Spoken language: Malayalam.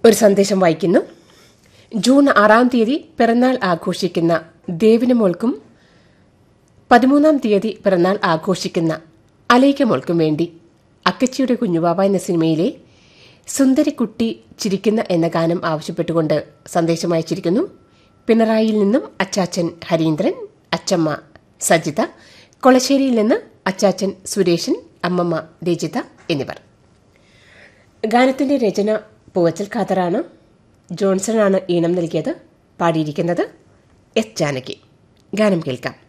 ഒരു സന്ദേശം വായിക്കുന്നു ജൂൺ ആറാം തീയതി പിറന്നാൾ ആഘോഷിക്കുന്ന ദേവിന് മോൾക്കും പതിമൂന്നാം തീയതി പിറന്നാൾ ആഘോഷിക്കുന്ന അലൈക്ക മോൾക്കും വേണ്ടി അക്കച്ചിയുടെ കുഞ്ഞുബാബ എന്ന സിനിമയിലെ സുന്ദരിക്കുട്ടി ചിരിക്കുന്ന എന്ന ഗാനം ആവശ്യപ്പെട്ടുകൊണ്ട് സന്ദേശം അയച്ചിരിക്കുന്നു പിണറായിയിൽ നിന്നും അച്ചാച്ചൻ ഹരീന്ദ്രൻ അച്ചമ്മ സജിത കൊളശ്ശേരിയിൽ നിന്ന് അച്ചാച്ചൻ സുരേഷൻ അമ്മമ്മ രജിത എന്നിവർ ഗാനത്തിന്റെ രചന പൂവച്ചൽ ഖാദറാണ് ജോൺസണാണ് ഈണം നൽകിയത് പാടിയിരിക്കുന്നത് എസ് ജാനകി ഗാനം കേൾക്കാം